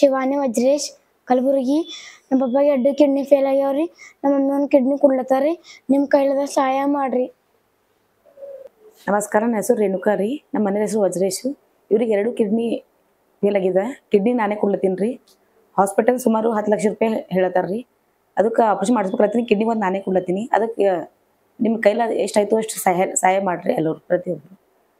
ಶಿವಾನಿ ವಜ್ರೇಶ್ ಕಲಬುರ್ಗಿ ನಮ್ಮ ಪಪ್ಪಾಗೆ ಎರಡು kidney fail ಆಗ್ಯಾವ್ರಿ ನಮ್ಮ ಮಮ್ಮಿ ಒಂದು ಕಿಡ್ನಿ ಕೊಡ್ಲತ್ತಾರ ನಿಮ್ಮ ಕೈಲದ ಸಹಾಯ ಮಾಡ್ರಿ ನಮಸ್ಕಾರ ನನ್ನ ಹೆಸರು ರೇಣುಕಾ ರೀ ನಮ್ಮ ಮನೆ ಹೆಸರು ವಜ್ರೇಶು ಇವ್ರಿಗೆ ಎರಡು ಕಿಡ್ನಿ ಫೇಲ್ ಆಗಿದೆ ಕಿಡ್ನಿ ನಾನೇ ಕೊಡ್ಲತ್ತೀನಿ ರೀ ಹಾಸ್ಪಿಟಲ್ ಸುಮಾರು ಹತ್ತು ಲಕ್ಷ ರೂಪಾಯಿ ಹೇಳತ್ತಾರ ರೀ ಅದಕ್ಕೆ ಆಪರೇಷನ್ ಮಾಡಿಸ್ಬೇಕತ್ತೀನಿ ಕಿಡ್ನಿ ಒಂದು ನಾನೇ ಕೊಡ್ಲತ್ತೀನಿ ಅದಕ್ಕೆ ನಿಮ್ಮ ಕೈಲಾದ ಎಷ್ಟಾಯ್ತು ಅಷ್ಟು ಸಹಾಯ ಸಹಾಯ ಮಾಡಿರಿ ಎಲ್ಲರೂ ಪ್ರತಿಯೊಬ್ಬರು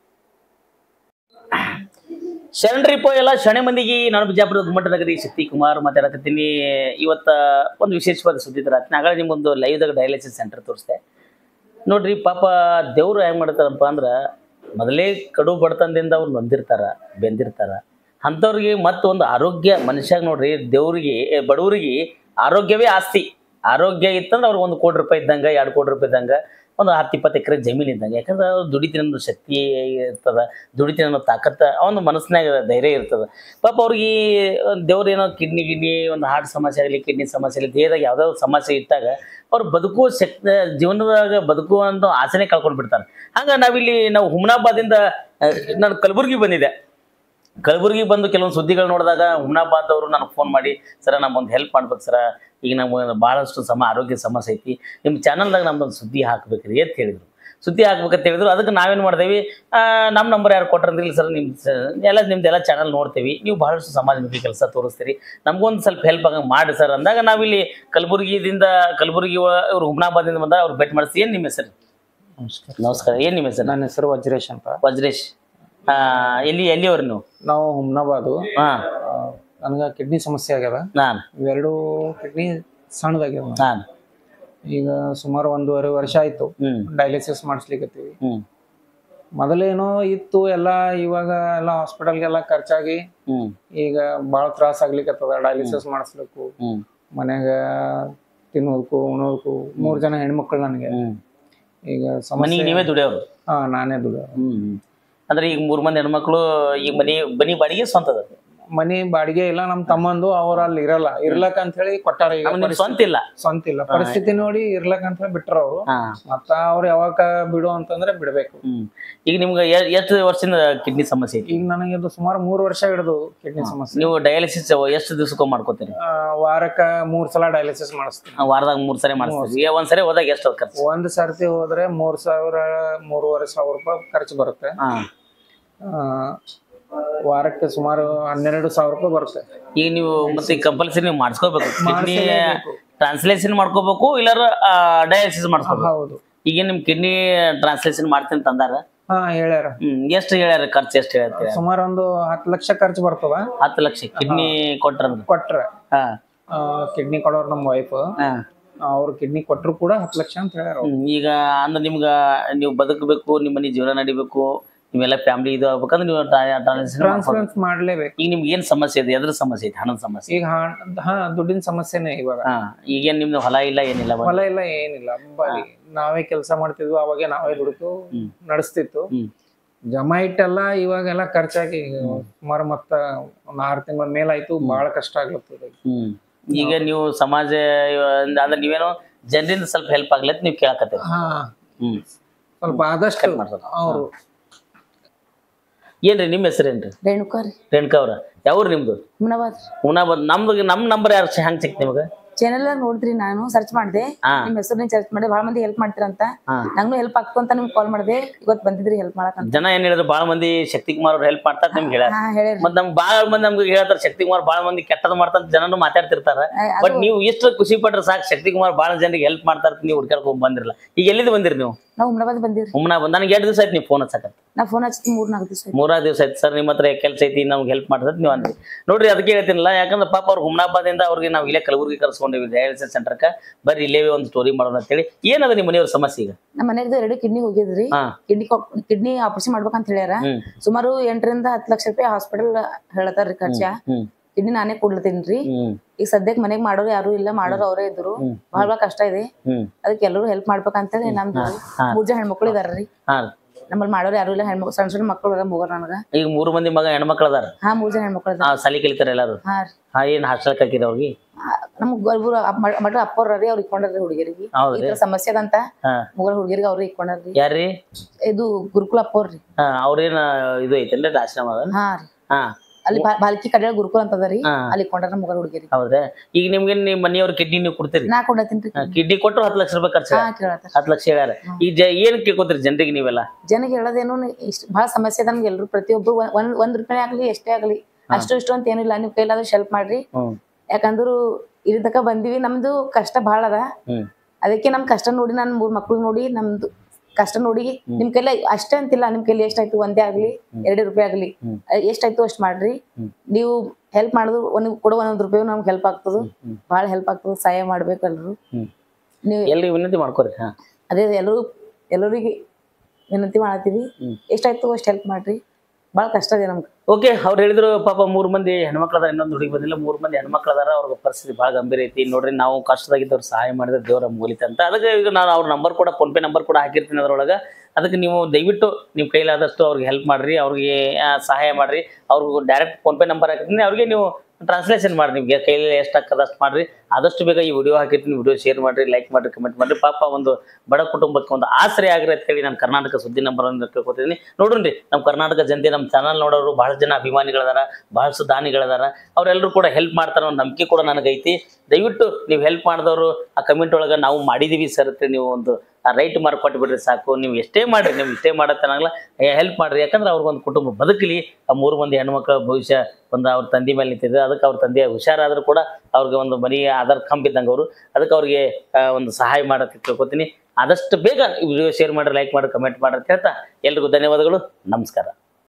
ಶರಣ್ರಿಪ್ಪ ಎಲ್ಲ ಶಣೆ ಮಂದಿಗೆ ನಾನು ಬಿಜಾಪುರದ ಗುಮ್ಮಟ ನಗರಿ ಶಕ್ತಿ ಕುಮಾರ್ ಮಾತಾಡಕತ್ತೀನಿ ಇವತ್ತ ಒಂದು ವಿಶೇಷವಾದ ಸುದ್ದಿ ತರ ನಾಳೆ ನಿಮ್ಗೊಂದು ಲೈವ್ದಾಗ ಡಯಾಲಿಸಿಸ್ ಸೆಂಟರ್ ತೋರಿಸ್ದೆ ನೋಡ್ರಿ ಪಾಪ ದೇವ್ರು ಹೆಂಗ್ ಮಾಡ್ತಾರಪ್ಪ ಅಂದ್ರ ಮೊದಲೇ ಕಡು ಬಡತನದಿಂದ ಅವ್ರು ನೊಂದಿರ್ತಾರ ಬೆಂದಿರ್ತಾರ ಅಂಥವ್ರಿಗೆ ಮತ್ತೊಂದು ಆರೋಗ್ಯ ಮನುಷ್ಯಾಗ ನೋಡ್ರಿ ದೇವ್ರಿಗೆ ಏ, ಬಡವ್ರಿಗೆ ಆರೋಗ್ಯವೇ ಆಸ್ತಿ ಆರೋಗ್ಯ ಇತ್ತಂದ್ರೆ ಅವ್ರಿಗೆ ಒಂದು ಕೋಟಿ ರೂಪಾಯಿ ಇದ್ದಂಗೆ ಎರಡು ಕೋಟಿ ರೂಪಾಯಿ ಇದ್ದಂಗೆ ಒಂದು ಹತ್ತು ಇಪ್ಪತ್ತು ಎಕರೆ ಜಮೀನು ಇದ್ದಂಗೆ ಯಾಕಂದ್ರೆ ಅವ್ರು ದುಡಿತಿನ ಅನ್ನೋ ಶಕ್ತಿ ಇರ್ತದ ದುಡಿತಿನ ಅನ್ನೋ ತಾಕತ್ತ ಅವನ ಮನಸ್ಸಿನಾಗ ಧೈರ್ಯ ಇರ್ತದ ಪಾಪ ಅವ್ರಿಗೆ ದೇವ್ರು ಏನೋ ಕಿಡ್ನಿ ಗಿಡ್ನಿ ಒಂದು ಹಾರ್ಟ್ ಸಮಸ್ಯೆ ಆಗಲಿ ಕಿಡ್ನಿ ಸಮಸ್ಯೆ ಆಗಲಿ ದೇಹದಾಗ ಯಾವ್ದಾದ್ರು ಸಮಸ್ಯೆ ಇಟ್ಟಾಗ ಅವ್ರು ಬದುಕುವ ಶಕ್ತಿ ಜೀವನದಾಗ ಬದುಕುವಂತ ಆಸೆನೆ ಕಳ್ಕೊಂಡು ಬಿಡ್ತಾರೆ ಹಂಗ ನಾವಿಲ್ಲಿ ನಾವು ಹುಮ್ನಾಬಾದಿಂದ ಅಹ್, ನಾನು ಕಲಬುರ್ಗಿ ಬಂದಿದ್ದೆ ಕಲಬುರ್ಗಿ ಬಂದು ಕೆಲವೊಂದು ಸುದ್ದಿಗಳು ನೋಡಿದಾಗ ಹುಮ್ನಾಬಾದ್ ಅವರು ನನಗೆ ಫೋನ್ ಮಾಡಿ ಸರ ನಮ್ಗೊಂದು ಹೆಲ್ಪ್ ಮಾಡ್ಬೇಕು ಸರ ಈಗ ನಮ್ಗೆ ಭಾಳಷ್ಟು ಸಮ ಆರೋಗ್ಯ ಸಮಸ್ಯೆ ಐತಿ ನಿಮ್ಮ ಚಾನಲ್ದಾಗ ನಮ್ದೊಂದು ಸುದ್ದಿ ಹಾಕ್ಬೇಕ್ರಿ ಅಂತ ಹೇಳಿದ್ರು ಸುದ್ದಿ ಹಾಕ್ಬೇಕಂತ ಹೇಳಿದ್ರು ಅದಕ್ಕೆ ನಾವೇನು ಮಾಡ್ದೇವಿ ನಮ್ಮ ನಂಬರ್ ಯಾರು ಕೊಟ್ಟರಂದಿಲ್ಲ ಸರ್ ನಿಮ್ಮ ಎಲ್ಲ ನಿಮ್ದೆಲ್ಲ ಚಾನಲ್ ನೋಡ್ತೀವಿ ನೀವು ಭಾಳಷ್ಟು ಸಮಾಜಮುಖಿ ಕೆಲಸ ತೋರಿಸ್ತೀರಿ ನಮಗೊಂದು ಸ್ವಲ್ಪ ಹೆಲ್ಪ್ ಆಗಂಗೆ ಮಾಡಿ ಸರ್ ಅಂದಾಗ ನಾವಿಲ್ಲಿ ಕಲಬುರ್ಗಿದಿಂದ ಕಲಬುರ್ಗಿ ಒಳ- ಇವ್ರು ಹುಮ್ನಾಬಾದಿಂದ ಬಂದಾಗ ಅವ್ರು ಭೇಟಿ ಮಾಡಿಸಿ ಏನು ನಿಮ್ಮ ಹೆಸರು ನಮಸ್ಕಾರ ನಮಸ್ಕಾರ ಏನು ನಿಮ್ಮ ಹೆಸರು ನನ್ನ ಹೆಸರು ವಜ್ರೇಶ್ ಅಂತ ವಜ್ರೇಶ್ ಆ, ಎಲ್ಲಿ ಎಲ್ಲಿಯವ್ರು ನೀವು ನಾವು ಹುಮ್ನಾಬಾದು ಹಾಂ ನನಗೆ ಕಿಡ್ನಿ ಸಮಸ್ಯೆ ಆಗ್ಯದ ನಾನು ಇವೆರಡು ಕಿಡ್ನಿ ಸಣ್ಣದಾಗ್ಯವ ನಾನು ಈಗ ಸುಮಾರು ಒಂದೂವರೆ ವರ್ಷ ಆಯ್ತು ಹ್ಮ್ ಡಯಾಲಿಸಿಸ್ ಮಾಡಿಸ್ಲಿಕತ್ತೀವಿ ಹ್ಮ್ ಮೊದಲೇನೋ ಇತ್ತು ಎಲ್ಲ ಇವಾಗ ಎಲ್ಲ ಹಾಸ್ಪಿಟಲ್ಗೆಲ್ಲ ಖರ್ಚಾಗಿ ಹ್ಮ್ ಈಗ ಭಾಳ ತ್ರಾಸ ಆಗ್ಲಿಕತ್ತದ ಡಯಾಲಿಸಿಸ್ ಮಾಡಿಸ್ಬೇಕು ಹ್ಮ್ ಮನ್ಯಾಗ ತಿನ್ನೋದಕ್ಕೂ ಉಣೋದಕ್ಕೂ ಮೂರು ಜನ ಹೆಣ್ಮಕ್ಳು ನನಗೆ ಹ್ಮ್ ಈಗ ಮನೆಗೆ ಸಮಸ್ಯೆ ನೀವೇ ದುಡಿಯೋರು ಹಾ ನಾನೇ ದುಡ ಹ್ಮ್ ಹ್ಮ್. ಅಂದ್ರೆ ಈಗ ಮೂರ್ ಮಂದಿ ಹೆಣ್ಮಕ್ಳು ಈಗ ಮನಿ ಬನಿ ಬಾಡಿಗೆ ಸ್ವಂತದ ಮನಿ ಬಾಡಿಗೆ ಇಲ್ಲ ನಮ್ಮ ತಮ್ಮಂದು ಅವ್ರ ಅಲ್ಲಿ ಇರಲ್ಲ ಇರ್ಲಕ್ ಅಂತ ಹೇಳಿ ಕೊಟ್ಟಾರ ಈಗ ಅವ್ನ್ ನಿಮ್ ಪರಿಸ್ಥಿತಿ- ಸ್ವಂತ ಇಲ್ಲ ಸ್ವಂತ ಇಲ್ಲ ಪರಿಸ್ಥಿತಿ ನೋಡಿ ಇರ್ಲಕ್ ಅಂತ ಹೇಳಿ ಬಿಟ್ರ ಅವ್ರು ಹಾ ಮತ್ತ ಅವ್ರು ಯಾವಾಗ ಬಿಡು ಅಂತಂದ್ರೆ ಬಿಡ್ಬೇಕು ಹ್ಮ್ ಈಗ ನಿಮ್ಗೆ ಎ- ಎಷ್ಟು ವರ್ಷದಿಂದ ಕಿಡ್ನಿ ಸಮಸ್ಯೆ ಐತಿ ಈಗ ನನಗೆ ಇದು ಸುಮಾರು ಮೂರು ವರ್ಷ ಹಿಡಿದು ಕಿಡ್ನಿ ಸಮಸ್ಯೆ ನೀವು ಡಯಾಲಿಸಿಸ್ ಎಷ್ಟು ದಿವಸಕ್ಕೂ ಮಾಡ್ಕೋತೀರಿ ಆ, ವಾರಕ್ಕ ಮೂರ್ ಸಲ ಡಯಾಲಿಸಿಸ್ ಮಾಡಿಸ್ತೀನಿ ಆ, ವಾರದಾಗ ಮೂರ್ ಸರಿ ಮಾಡಿಸ್ತೀರಿ ಈಗ ಒಂದ್ ಸರಿ ಹೋದಾಗ ಎಷ್ಟು ಖರ್ಚು ಒಂದ್ ಸರ್ತಿ ಹೋದ್ರೆ ಮೂರ್ ಸಾವಿರ ಮೂರುವರೆ ಸಾವಿರ ರೂಪಾಯಿ ಖರ್ಚು ಬರುತ್ತೆ ಹಾ ಆ, ವಾರಕ್ಕೆ ಸುಮಾರು ಹನ್ನೆರಡು ಸಾವಿರ ರೂಪಾಯಿ ಬರುತ್ತೆ ಈಗ ನೀವು ಮತ್ತೆ ಕಂಪಲ್ಸರಿ ನೀವು ಮಾಡಿಸ್ಕೋಬೇಕು ಕಿಡ್ನಿ ಮಾಡ್ಸಲೇಬೇಕು. ಟ್ರಾನ್ಸ್ಲೇಷನ್ ಮಾಡ್ಕೋಬೇಕು ಇಲ್ಲಾರ ಡಯಾಲಿಸಿಸ್ ಮಾಡ್ಕೋಬೇಕು ಹೌದು ಈಗ ನಿಮ್ ಕಿಡ್ನಿ ಟ್ರಾನ್ಸ್ಲೇಷನ್ ಮಾಡ್ತೀನಿ ತಂದಾರ ಹಾ ಹೇಳ್ಯಾರ ಹ್ಮ್ ಎಷ್ಟು ಹೇಳ್ಯಾರ ಖರ್ಚು ಎಷ್ಟು ಹೇಳ್ತೀರ ಸುಮಾರು ಒಂದು ಹತ್ತು ಲಕ್ಷ ಖರ್ಚು ಬರ್ತದ ಹತ್ತು ಲಕ್ಷ ಕಿಡ್ನಿ ಕೊಟ್ರಂದ್ರ ಕೊಟ್ರೆ ಹಾ ಕಿಡ್ನಿ ಕೊಡೋರು ನಮ್ಮ ವೈಫ್ ಹಾ ಅವ್ರು ಕಿಡ್ನಿ ಕೊಟ್ರು ಕೂಡ ಹತ್ತು ಲಕ್ಷ ಅಂತ ಹೇಳ್ಯಾರ ಅವ್ರು. ಹ್ಮ್, ಈಗ ಅಂದ್ರೆ ನಿಮ್ಗ ನೀವು ಬದುಕಬೇಕು ನಿಮ್ಮ ಮನೆ ಜೀವನ ನಡಿಬೇಕು ನೀವೆಲ್ಲ ಫ್ಯಾಮಿಲಿ ಇದು ಆಗ್ಬೇಕಂದ್ರೆ ನೀವು ಟ್ರಾನ್ಸ್ಲೇಷನ್ ಟ್ರಾನ್ಸ್ಪ್ಲಾಂಟ್ ಮಾಡ್ಲೇಬೇಕು ಈಗ ನಿಮ್ಗೆ ಏನ್ ಸಮಸ್ಯೆ ಇದೆ ಎದ್ರ ಸಮಸ್ಯೆ ಐತಿ ಹಣದ ಸಮಸ್ಯೆ ಈಗ ಹಾ- ಹಾ ದುಡ್ಡಿನ ಸಮಸ್ಯೆನೇ ಇವಾಗ ಹಾ ಈಗೇನ್ ನಿಮ್ದು ಹೊಲ ಇಲ್ಲ ಏನಿಲ್ಲ ಬಂದ್- ಹೊಲ ಇಲ್ಲ ಏನಿಲ್ಲ ಬರೀ ನಾವೇ ಕೆಲಸ ಮಾಡ್ತಿದ್ವು ಅವಾಗೆ ನಾವೇ ದುಡಿತು ಹ್ಮ್. ನಡೆಸ್ತಿತ್ತು ಹ್ಮ್. ಜಮಾ ಇಟ್ಟೆಲ್ಲ ಇವಾಗೆಲ್ಲ ಖರ್ಚಾಗಿ ಸುಮಾರು ಮತ್ತ ಒಂದ್ ಆರು ತಿಂಗಳ ಮೇಲಾಯ್ತು ಬಹಳ ಕಷ್ಟ ಆಗ್ಲತ್ತದ ಹ್ಮ್ ಈಗ ನೀವು ಸಮಾಜ ಅಂದ್ರೆ ನೀವೇನೋ ಜನರಿಂದ ಸ್ವಲ್ಪ ಹೆಲ್ಪ್ ಆಗ್ಲತ್ ನೀವು ಕೇಳಕತ್ತೀರಿ ಹಾ ಹ್ಮ್ ಸ್ವಲ್ಪ ಆದಷ್ಟು ಮಾಡ್ಸೋದು. ಅವರು ಏನ್ರಿ ನಿಮ್ಮ ಹೆಸರೇನ್ರಿ ರೇಣುಕಾ ರೀ ರೇಣುಕಾ ಅವ್ರ ಯಾವ್ರು ನಿಮ್ದು ಹುಮ್ನಾಬಾದ್ ಹುನಾ ಬಂದ್ ನಮ್ದು ನಮ್ ನಂಬರ್ ಯಾರು ಹೆಂಗ್ ಸಿಕ್ತು ನಿಮ್ಗೆ ಚಾನೆಲ್ ನೋಡಿದ್ರಿ ನಾನು ಸರ್ಚ್ ಮಾಡಿದೆ ಹಾ. ನಿಮ್ ಹೆಸರು ಸರ್ಚ್ ಮಾಡಿದೆ ಬಹಳ ಮಂದಿ ಹೆಲ್ಪ್ ಮಾಡ್ತೀರಂತ ಹಾ. ನಂಗೂ ಹೆಲ್ಪ್ ಆಗ್ತು ಅಂತ ನಿಮ್ಗೆ ಕಾಲ್ ಮಾಡಿದೆ ಇವತ್ತು ಬಂದಿದ್ರಿ ಹೆಲ್ಪ್ ಮಾಡಕಂತ ಜನ ಏನ್ ಹೇಳಿದ್ರು ಬಾಳ ಮಂದಿ ಶಕ್ತಿ ಕುಮಾರ್ ಅವ್ರು ಹೆಲ್ಪ್ ಮಾಡ್ತಾರೆ ನಿಮ್ಗೆ ಹೇಳ್ಯಾರ ಹಾ ಹೇಳಿರಿ ಮತ್ ನಮ್ಗೆ ಬಾಳ ಮಂದಿ ನಮ್ಗೆ ಹೇಳ್ತಾರೆ ಶಕ್ತಿ ಕುಮಾರ್ ಬಾಳ ಮಂದಿ ಕೆಟ್ಟದ್ ಮಾಡ್ತಾರ ಜನನು ಮಾತಾಡ್ತಿರ್ತಾರ ಆ, ಅದು- ಬಟ್ ನೀವು ಎಷ್ಟು ಖುಷಿ ಪಟ್ರೆ ಸಾಕು ಶಕ್ತಿ ಕುಮಾರ್ ಬಾಳ ಜನರಿಗೆ ಹೆಲ್ಪ್ ಮಾಡ್ತಾರ ನೀವು ಹುಡ್ಕಾಡ್ಕೊಂಡ್ ಬಂದಿರಲ್ಲ ಈಗ ಎಲ್ಲಿಂದ ಬಂದಿರಿ ನೀವು ನಾವು ಹುಮ್ನಾಬಾದ್ ಬಂದಿವ್ರಿ ಒಮ್ಮನ ಬಂದ್ ನನಗೆ ಎರಡು ದಿವಸ ಆಯ್ತು ನೀವು ಫೋನ್ ಹಚ್ಚಕ ನಾ ಫೋನ್ ಹಚ್ಚಿ ಮೂರ್ ನಾಲ್ಕು ದಿವಸ ಮೂರಾರು ದಿವಸ ಆಯ್ತು ಸರ್ ನಿಮ್ಮ ಹತ್ರ ಕೆಲಸ ಐತಿ ನಮ್ಗೆ ಹೆಲ್ಪ್ ಮಾಡ್ತದೆ ನೀವು ಅಂದ್ರಿ ನೋಡ್ರಿ ಅದಕ್ಕೆ ಹೇಳ್ತೀನಲ್ಲ ಯಾಕಂದ್ರೆ ಪಾಪ ಅವ್ರು ಹುಮ್ನಾಬಾದಿಂದ ಅವ್ರಿಗೆ ನಾವು ಇಲ್ಲೇ ಕಲಬುರ್ಗಿ ಕರ್ಸ್ಕೊಂಡಿವಿ ಡಯಾಲಿಸಿಸ್ ಸೆಂಟರ್ಕ ಬರ್ರಿ ಇಲ್ಲೇ ಒಂದು ಸ್ಟೋರಿ ಮಾಡೋಣ ಅಂತೇಳಿ ಏನದ ನಿಮ್ಮ ಮನೆಯವ್ರ ಸಮಸ್ಯೆ ಈಗ ನಮ್ಮ ಮನೆಯದು ಎರಡು ಕಿಡ್ನಿ ಹೋಗಿದ್ರಿ ಹಾ ಕಿಡ್ನಿ ಕಿಡ್ನಿ ಆಪರೇಷನ್ ಮಾಡ್ಬೇಕಂತ ಹೇಳ್ಯಾರ ಹ್ಮ್ ಸುಮಾರು ಎಂಟರಿಂದ ಹತ್ತು ಲಕ್ಷ ರೂಪಾಯಿ ಹಾಸ್ಪಿಟಲ್ ಹೇಳತಾರ್ರಿ ಖರ್ಚ ಹ್ಮ್ ಕಿಡ್ನಿ ನಾನೇ ಕೊಡ್ಲತ್ತೀನ್ರಿ ಹ್ಮ್ ಈಗ ಸದ್ಯಕ್ಕೆ ಮನೆಗ್ ಮಾಡೋರು ಯಾರು ಇಲ್ಲ ಮಾಡೋರು ಅವರೇ ಇದ್ರು ಹ್ಮ್. ಬಹಳ ಬಹಳ ಕಷ್ಟ ಇದೆ ಹ್ಮ್ ಅದಕ್ಕೆ ಎಲ್ಲರೂ ಹೆಲ್ಪ್ ಮಾಡ್ಬೇಕಂತೇಳಿ ನಮ್ದು ಹಾ. ಮೂರ್ ಜನ ಹೆಣ್ಮಕ್ಳು ಇದಾರ್ರಿ ಹಾ ನಮ್ಮಲ್ಲಿ ಮಾಡೋರು ಯಾರು ಇಲ್ಲ ಹೆಣ್ಮಕ್ಳು ಸಣ್ಣ ಸಣ್ಣ ಮಕ್ಕಳು ಅದ ಮೂಗರ್ ನನಗ ಈಗ ಮೂರು ಮಂದಿ ಮಗ ಹೆಣ್ಮಕ್ಳು ಅದಾರ ಹಾ ಮೂರ್ ಜನ ಹೆಣ್ಮಕ್ಳು ಅದಾರ ಆ ಸಾಲಿ ಕಲಿತಾರ ಎಲ್ಲಾರು ಹಾ ರೀ ಹಾ ಏನ್ ಹಾಸ್ಟೆಲ್ ಹಾಕಿರ ಅವ್ರಿಗೆ ನಮ್ ಗೊಲ್ಬೂರ್ ಮಟ್ಟ ಅಪ್ಪವ್ರ ರೀ ಅವ್ರು ಇಕ್ಕೊಂಡ್ರಿ ಹುಡುಗಿರಿಗೆ ಈ ಹೌದ್ರಿ ತರ ಸಮಸ್ಯೆ ಅದಂತ ಹಾ ಮುಗಲ್ ಹುಡುಗಿರಿಗೆ ಅವ್ರು ಇಕ್ಕೊಂಡ್ರಿ ಯಾರ್ರಿ ಇದು ಗುರುಕುಲ ಅಪ್ಪವ್ರಿ ಹಾ ಅವ್ರೇನ ಇದು ಐತೇನ್ರಿ ಆಶ್ರಮ ಅದ ಹಾ ರೀ ಹಾ ಅಲ್ಲಿ ಬಾ- ಬಾಲ್ಕಿ ಕಡೆ ಗುರುಕುಲ್ ಅಂತ ಅದ ರೀ ಹಾ. ಅಲ್ಲಿ ಕೊಂಡ್ರ ಮುಗಲ್ ಹುಡುಗಿರಿ ಹೌದಾ ಈಗ ನಿಮ್ಗೆ ನಿಮ್ಮ ಮನೆಯವ್ರ ಕಿಡ್ನಿ ನೀವು ಕೊಡ್ತೀರಿ ನಾ ಕೊಂಡತೀನಿ ಕಿಡ್ನಿ ಕೊಟ್ಟರು ಹತ್ತು ಲಕ್ಷ ರೂಪಾಯಿ ಖರ್ಚು ಹಾ ಕೇಳತ್ತಾರ ಹತ್ತು ಲಕ್ಷ ಹೇಳ್ಯಾರ ಈಗ ಜ ಏನ್ ಕೇಳ್ಕೊತೀರಿ ಜನರಿಗೆ ನೀವೆಲ್ಲ ಜನಕ್ಕೆ ಹೇಳೋದೇನು ಇಷ್ಟ ಬಹಳ ಸಮಸ್ಯೆ ಅದ ನಮ್ಗೆ ಎಲ್ರು ಪ್ರತಿಯೊಬ್ರು ಒಂದ್- ಒಂದ್ ಒಂದ್ ರೂಪಾಯಿ ಆಗ್ಲಿ ಎಷ್ಟೇ ಆಗ್ಲಿ ಅಷ್ಟು ಇಷ್ಟು ಅಂತ ಏನಿಲ್ಲ ನಿಮ್ ಕೈಲಾದ್ರೆ ಹೆಲ್ಪ್ ಮಾಡ್ರಿ ಹ್ಮ್ ಯಾಕಂದ್ರು ಇಲ್ಲಿ ತನಕ ಬಂದಿವಿ ನಮ್ದು ಕಷ್ಟ ಬಹಳ ಅದ ಹ್ಮ್ ಅದಕ್ಕೆ ನಮ್ ಕಷ್ಟ ನೋಡಿ ನನ್ ಮೂರ್ ಮಕ್ಳು ನೋಡಿ ನಮ್ದು ಕಷ್ಟ ನೋಡಿ ನಿಮ್ ಕೈಲಿ ಅಷ್ಟೇ ಅಂತಿಲ್ಲ ನಿಮ್ ಕೈಲಿ ಎಷ್ಟಾಯ್ತು ಒಂದೇ ಆಗ್ಲಿ ಎರಡೇ ರೂಪಾಯಿ ಆಗ್ಲಿ ಹ್ಮ್. ಅಹ್ ಎಷ್ಟಾಯ್ತು ಅಷ್ಟ್ ಮಾಡ್ರಿ ಹ್ಮ್. ನೀವು ಹೆಲ್ಪ್ ಮಾಡಿದ್ರು ಒಂದ್ ಕೊಡೋ ಒಂದೊಂದ್ ರೂಪಾಯಿ ನಮ್ಗೆ ಹೆಲ್ಪ್ ಆಗ್ತದ ಹ್ಮ್. ಬಹಳ ಹೆಲ್ಪ್ ಆಗ್ತದ ಸಹಾಯ ಮಾಡ್ಬೇಕು ಎಲ್ರು ಹ್ಮ್ ನೀವು ಎಲ್ರಿ ವಿನಂತಿ ಮಾಡ್ಕೊರಿ ಹಾ ಅದೇ ಎಲ್ಲರೂ ಎಲ್ಲರಿಗೆ ವಿನಂತಿ ಮಾಡತ್ತೀವಿ ಹ್ಮ್. ಎಷ್ಟಾಯ್ತು ಅಷ್ಟ್ ಹೆಲ್ಪ್ ಮಾಡ್ರಿ ಬಹಳ ಕಷ್ಟ ಇದೆ ನಮ್ಗೆ ಓಕೆ ಅವ್ರು ಹೇಳಿದ್ರು ಪಾಪ ಮೂರ್ ಮಂದಿ ಹೆಣ್ಮಕ್ಳು ಅದಾರ ಇನ್ನೊಂದು ಹುಡುಗಿ ಬಂದಿಲ್ಲ ಮೂರ್ ಮಂದಿ ಹೆಣ್ಮಕ್ಳು ಅದಾರ ಅವ್ರ ಪರಿಸ್ಥಿತಿ ಬಹಳ ಗಂಭೀರ ಐತಿ ನೋಡ್ರಿ ನಾವು ಕಷ್ಟದಾಗಿದ್ದವ್ರು ಸಹಾಯ ಮಾಡಿದ್ರೆ ದೇವರ ಮೂಲಿತ ಅಂತ ಅದಕ್ಕೆ ಈಗ ನಾನು ಅವ್ರ ನಂಬರ್ ಕೂಡ ಫೋನ್ ಪೇ ನಂಬರ್ ಕೂಡ ಹಾಕಿರ್ತೀನಿ ಅದ್ರೊಳಗೆ ಅದಕ್ಕೆ ನೀವು ದಯವಿಟ್ಟು ನಿಮ್ಮ ಕೈಲಾದಷ್ಟು ಅವ್ರಿಗೆ ಹೆಲ್ಪ್ ಮಾಡ್ರಿ ಅವ್ರಿಗೆ ಆ, ಸಹಾಯ ಮಾಡ್ರಿ ಅವ್ರಿಗೂ ಡೈರೆಕ್ಟ್ ಫೋನ್ ಪೇ ನಂಬರ್ ಹಾಕಿರ್ತೀನಿ ಅವ್ರಿಗೆ ನೀವು ಟ್ರಾನ್ಸ್ಲೇಷನ್ ಮಾಡಿ ನಿಮಗೆ ಕೈಲಿ ಎಷ್ಟು ಹಾಕದ ಅಷ್ಟು ಮಾಡ್ರಿ ಆದಷ್ಟು ಬೇಗ ಈ ವಿಡಿಯೋ ಹಾಕಿರ್ತೀನಿ ವಿಡಿಯೋ ಶೇರ್ ಮಾಡ್ರಿ ಲೈಕ್ ಮಾಡ್ರಿ ಕಮೆಂಟ್ ಮಾಡ್ರಿ ಪಾಪ ಒಂದು ಬಡ ಕುಟುಂಬಕ್ಕೆ ಒಂದು ಆಶ್ರಯ ಆಗ್ರಿ ಅಂತ ಹೇಳಿ ನಾನು ಕರ್ನಾಟಕ ಸುದ್ದಿ ನಂಬರ್ ಅನ್ನು ಕೇಳ್ಕೊತಿದ್ದೀನಿ ನೋಡ್ರಿ ನಮ್ಮ ಕರ್ನಾಟಕ ಜನತೆ ನಮ್ಮ ಚಾನಲ್ ನೋಡೋರು ಬಹಳಷ್ಟು ಜನ ಅಭಿಮಾನಿಗಳದಾರ ಬಹಳಷ್ಟು ದಾನಿಗಳದಾರ ಅವರೆಲ್ಲರೂ ಕೂಡ ಹೆಲ್ಪ್ ಮಾಡ್ತಾರ ಅನ್ನೋ ನಂಬಿಕೆ ಕೂಡ ನನಗೈತಿ ದಯವಿಟ್ಟು ನೀವು ಹೆಲ್ಪ್ ಮಾಡಿದವರು ಆ ಕಮೆಂಟ್ ಒಳಗೆ ನಾವು ಮಾಡಿದೀವಿ ಸರ್ ಅಂತ ನೀವು ಒಂದು ರೈಟ್ ಮಾರ್ಕ್ ಕೊಟ್ಟು ಬಿಡ್ರಿ ಸಾಕು ನೀವು ಎಷ್ಟೇ ಮಾಡ್ರಿ ನೀವು ಇಷ್ಟೇ ಮಾಡತ್ತನಾಗಲ್ಲ ಹೆಲ್ಪ್ ಮಾಡ್ರಿ ಯಾಕಂದ್ರೆ ಅವ್ರಿಗೊಂದು ಕುಟುಂಬ ಬದುಕಲಿ ಆ ಮೂರು ಮಂದಿ ಹೆಣ್ಮಕ್ಳ ಭವಿಷ್ಯ ಒಂದು ಅವ್ರ ತಂದೆ ಮೇಲೆ ನಿಂತಿದೆ ಅದಕ್ಕೆ ಅವ್ರ ತಂದೆ ಹುಷಾರಾದ್ರೂ ಕೂಡ ಅವ್ರಿಗೆ ಒಂದು ಮನೆ ಆಧಾರ್ ಕಂಬಿದ್ದಂಗೆ ಅವರು ಅದಕ್ಕೆ ಅವ್ರಿಗೆ ಆ, ಒಂದು ಸಹಾಯ ಮಾಡೋಕ್ಕೆ ತಿಳ್ಕೊತೀನಿ ಆದಷ್ಟು ಬೇಗ ವಿಡಿಯೋ ಶೇರ್ ಮಾಡ್ರಿ ಲೈಕ್ ಮಾಡ್ರಿ ಕಮೆಂಟ್ ಮಾಡ್ರಿ ಅಂತ ಹೇಳ್ತಾ ಎಲ್ರಿಗೂ ಧನ್ಯವಾದಗಳು ನಮಸ್ಕಾರ